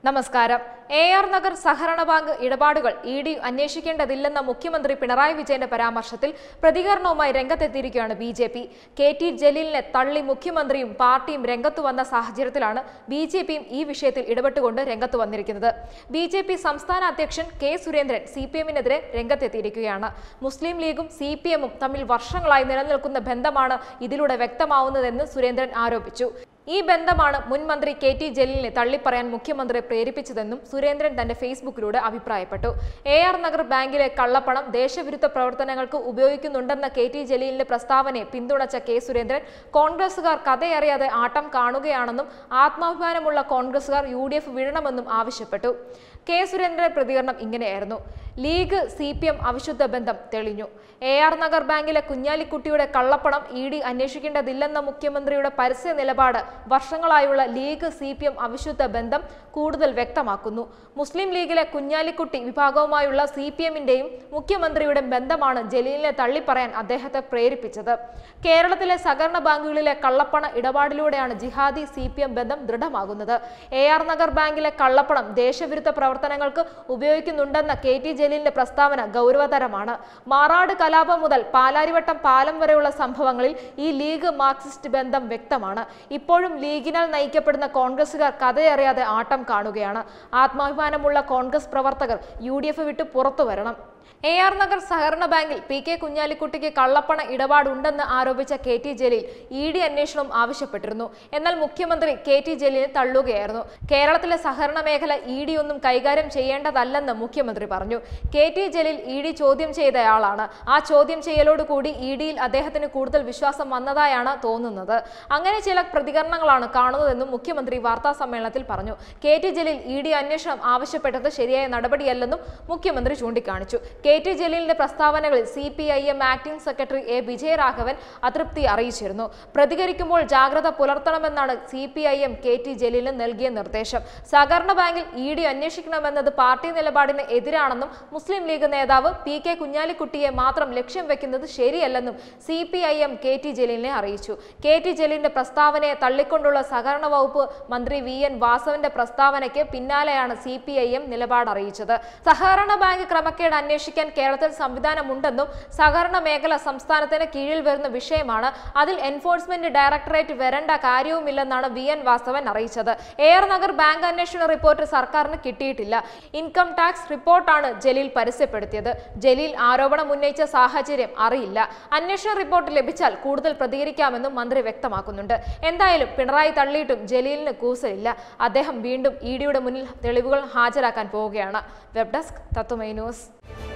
നമസ്കാരം A R Nagar സഹകരണ bank ഇടപാടുകൾ ഇ ഡി അന്വേഷിക്കേണ്ടതില്ലെന്ന മുഖ്യമന്ത്രി പിണറായി വിജയന്റെ പരാമർശത്തിൽ പ്രതികരണവുമായി രംഗത്തെത്തിയിരിക്കുകയാണ് B J P K T ജലീലിനെ തള്ളി മുഖ്യമന്ത്രിയും പാർട്ടിയും രംഗത്തു വന്ന സാഹചര്യത്തിലാണ് ബി ജെ പിയും ഈ വിഷയത്തിൽ ഇടപെട്ടുകൊണ്ട് രംഗത്ത് വന്നിരിക്കുന്നത് ബി ജെ പി സംസ്ഥാന അധ്യക്ഷൻ കെ സുരേന്ദ്രൻ സി പി എമ്മിനെതിരെ രംഗത്തെത്തിയിരിക്കുകയാണ് മുസ്ലിം ലീഗും സി പി എമ്മും തമ്മിൽ വർഷങ്ങളായി നിലനിൽക്കുന്ന ബന്ധമാണ് ഇതിലൂടെ വ്യക്തമാവുന്നതെന്ന് സുരേന്ദ്രൻ ആരോപിച്ചു ഈ ബന്ധമാണ് മുൻ മന്ത്രി കെ ടി ജലീലിനെ തള്ളിപ്പറയാൻ മുഖ്യമന്ത്രിയെ പ്രേരിപ്പിച്ചതെന്നും സുരേന്ദ്രൻ തന്റെ ഫേസ്ബുക്കിലൂടെ അഭിപ്രായപ്പെട്ടു എ ആർ നഗർ ബാങ്കിലെ കള്ളപ്പണം ദേശവിരുദ്ധ പ്രവർത്തനങ്ങൾക്ക് ഉപയോഗിക്കുന്നുണ്ടെന്ന കെ ടി ജലീലിന്റെ പ്രസ്താവനയെ പിന്തുണച്ച കെ സുരേന്ദ്രൻ കോൺഗ്രസുകാർ കഥയറിയാതെ ആട്ടം കാണുകയാണെന്നും ആത്മാഭിമാനമുള്ള കോൺഗ്രസുകാർ യു ഡി എഫ് വിടണമെന്നും ആവശ്യപ്പെട്ടു കെ സുരേന്ദ്രന്റെ പ്രതികരണം ഇങ്ങനെയായിരുന്നു ലീഗ് സി പി എം അവിശുദ്ധ ബന്ധം തെളിഞ്ഞു എ ആർ നഗർ ബാങ്കിലെ കുഞ്ഞാലിക്കുട്ടിയുടെ കള്ളപ്പണം ഇ ഡി അന്വേഷിക്കേണ്ടതില്ലെന്ന മുഖ്യമന്ത്രിയുടെ പരസ്യ നിലപാട് വർഷങ്ങളായുള്ള ലീഗ് സി പി എം അവിശുദ്ധ ബന്ധം കൂടുതൽ വ്യക്തമാക്കുന്നു മുസ്ലിം ലീഗിലെ കുഞ്ഞാലിക്കുട്ടി വിഭാഗവുമായുള്ള സി പി എമ്മിന്റെയും മുഖ്യമന്ത്രിയുടെ ബന്ധമാണ് ജലീലിനെ തള്ളിപ്പറയാൻ അദ്ദേഹത്തെ പ്രേരിപ്പിച്ചത് കേരളത്തിലെ സഹകരണ ബാങ്കുകളിലെ കള്ളപ്പണ ഇടപാടിലൂടെയാണ് ജിഹാദി സി പി എം ബന്ധം ദൃഢമാകുന്നത് എ ആർ നഗർ ബാങ്കിലെ കള്ളപ്പണം ദേശവിരുദ്ധ പ്രവർത്തനങ്ങൾക്ക് ഉപയോഗിക്കുന്നുണ്ടെന്ന കെ ടി ജലീലിന്റെ പ്രസ്താവന ഗൗരവതരമാണ് മാറാട് കലാപം മുതൽ പാലാരിവട്ടം പാലം വരെയുള്ള സംഭവങ്ങളിൽ ഈ ലീഗ് മാർക്സിസ്റ്റ് ബന്ധം വ്യക്തമാണ് ഇപ്പോഴും ലീഗിനാൽ നയിക്കപ്പെടുന്ന കോൺഗ്രസുകാർ കഥയറിയാതെ ആട്ടം കാണുകയാണ് ആത്മാഭിമാനമുള്ള കോൺഗ്രസ് പ്രവർത്തകർ യു ഡി എഫ് വിട്ട് പുറത്തു വരണം എ ആർ നഗർ സഹകരണ ബാങ്കിൽ പി കെ കുഞ്ഞാലിക്കുട്ടിക്ക് കള്ളപ്പണ ഇടപാടുണ്ടെന്ന് ആരോപിച്ച K T Jaleel E D അന്വേഷണം ആവശ്യപ്പെട്ടിരുന്നു എന്നാൽ മുഖ്യമന്ത്രി കെ ടി ജലീലിനെ തള്ളുകയായിരുന്നു കേരളത്തിലെ സഹകരണ മേഖല ഇ ഡി ഒന്നും കൈകാര്യം ചെയ്യേണ്ടതല്ലെന്ന് മുഖ്യമന്ത്രി പറഞ്ഞു K T Jaleel E D ചോദ്യം ചെയ്തയാളാണ് ആ ചോദ്യം ചെയ്യലോടുകൂടി ഇ ഡിയിൽ അദ്ദേഹത്തിന് കൂടുതൽ വിശ്വാസം വന്നതായാണ് തോന്നുന്നത് അങ്ങനെ ചില പ്രതികരണങ്ങളാണ് കാണുന്നതെന്നും മുഖ്യമന്ത്രി വാർത്താ സമ്മേളനത്തിൽ പറഞ്ഞു K T Jaleel E D അന്വേഷണം ആവശ്യപ്പെട്ടത് ശരിയായ നടപടിയല്ലെന്നും മുഖ്യമന്ത്രി ചൂണ്ടിക്കാണിച്ചു കെ ടി ജലീലിന്റെ പ്രസ്താവനകളിൽ C P I M acting secretary A Vijayaraghavan അതൃപ്തി അറിയിച്ചിരുന്നു പ്രതികരിക്കുമ്പോൾ ജാഗ്രത പുലർത്തണമെന്നാണ് C P I M K T ജലീലിന് നൽകിയ നിർദ്ദേശം സഹകരണ ബാങ്കിൽ ഇ ഡി അന്വേഷിക്കണമെന്നത് പാർട്ടി നിലപാടിന് എതിരാണെന്നും മുസ്ലിം ലീഗ് നേതാവ് പി കെ കുഞ്ഞാലിക്കുട്ടിയെ മാത്രം ലക്ഷ്യം വെക്കുന്നത് ശരിയല്ലെന്നും C P I M K T ജലീലിനെ അറിയിച്ചു കെ ടി ജലീലിന്റെ പ്രസ്താവനയെ തള്ളിക്കൊണ്ടുള്ള സഹകരണ വകുപ്പ് മന്ത്രി വി എൻ വാസവന്റെ പ്രസ്താവനയ്ക്ക് പിന്നാലെയാണ് സി പി ഐ എം നിലപാട് അറിയിച്ചത് സഹകരണ ബാങ്ക് ക്രമക്കേട് അന്വേഷിക്കാൻ കേരളത്തിൽ സംവിധാനമുണ്ടെന്നും സഹകരണ മേഖല സംസ്ഥാനത്തിന് കീഴിൽ വരുന്ന വിഷയമാണ് അതിൽ എൻഫോഴ്സ്മെന്റ് ഡയറക്ടറേറ്റ് വരേണ്ട കാര്യവുമില്ലെന്നാണ് വി എൻ വാസവൻ അറിയിച്ചത് എയർ നഗർ ബാങ്ക് അന്വേഷണ റിപ്പോർട്ട് സർക്കാരിന് കിട്ടിയിട്ടില്ല ഇൻകം ടാക്സ് റിപ്പോർട്ടാണ് ജലീൽ പരസ്യപ്പെടുത്തിയത് ജലീൽ ആരോപണം ഉന്നയിച്ച സാഹചര്യം അറിയില്ല അന്വേഷണ റിപ്പോർട്ട് ലഭിച്ചാൽ കൂടുതൽ പ്രതികരിക്കാമെന്നും മന്ത്രി വ്യക്തമാക്കുന്നുണ്ട് എന്തായാലും പിണറായി തള്ളിയിട്ടും ജലീലിന് കൂസലില്ല അദ്ദേഹം വീണ്ടും ഇ ഡിയുടെ മുന്നിൽ തെളിവുകൾ ഹാജരാക്കാൻ പോവുകയാണ് വെബ് ഡെസ്ക് തത്തുമൈ ന്യൂസ്